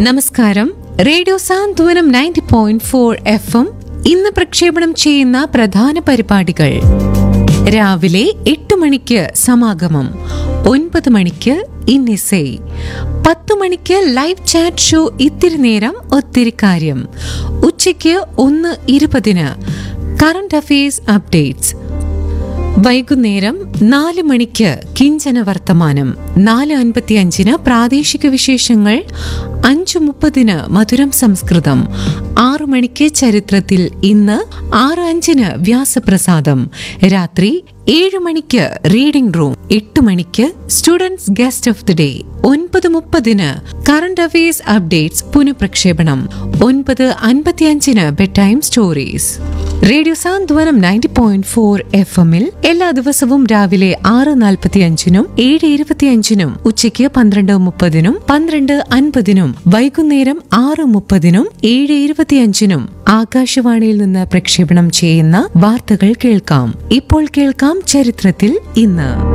നമസ്കാരം radio Santhwanam ninety point four F M ഇന്ന് പ്രക്ഷേപണം ചെയ്യുന്ന പ്രധാന പരിപാടികൾ രാവിലെ എട്ട് മണിക്ക് സമാഗമം ഒൻപത് മണിക്ക് ഇന്നിസൈ പത്ത് മണിക്ക് ലൈവ് ചാറ്റ് ഷോ ഇത്തിരി നേരം ഒത്തിരി കാര്യം ഉച്ചയ്ക്ക് ഒന്ന് ഇരുപതിന് കറണ്ട് അഫയേഴ്സ് അപ്ഡേറ്റ്സ് വൈകുന്നേരം നാല് മണിക്ക് കിഞ്ചന വർത്തമാനം നാല് അൻപത്തിയഞ്ചിന് പ്രാദേശിക വിശേഷങ്ങൾ അഞ്ചു മുപ്പതിന് മധുരം സംസ്കൃതം ആറു മണിക്ക് ചരിത്രത്തിൽ ഇന്ന് ആറ് അഞ്ചിന് വ്യാസപ്രസാദം രാത്രി ഏഴ് മണിക്ക് റീഡിംഗ് റൂം എട്ട് മണിക്ക് students guest of the day ഒൻപത് മുപ്പതിന് കറണ്ട് അഫയേഴ്സ് അപ്ഡേറ്റ്സ് പുനഃപ്രക്ഷേപണം ഒൻപത് അൻപത്തിയഞ്ചിന് bed time stories radio Santhwanam ninety point four F എമ്മിൽ എല്ലാ ദിവസവും രാവിലെ ആറ് നാൽപ്പത്തിയഞ്ചിനും ഏഴ് ഇരുപത്തിയഞ്ചിനും ഉച്ചയ്ക്ക് പന്ത്രണ്ട് മുപ്പതിനും പന്ത്രണ്ട് അൻപതിനും വൈകുന്നേരം ആറ് മുപ്പതിനും ഏഴ് ഇരുപത്തിയഞ്ചിനും ആകാശവാണിയിൽ നിന്ന് പ്രക്ഷേപണം ചെയ്യുന്ന വാർത്തകൾ കേൾക്കാം ഇപ്പോൾ കേൾക്കാം ചരിത്രത്തിൽ ഇന്ന്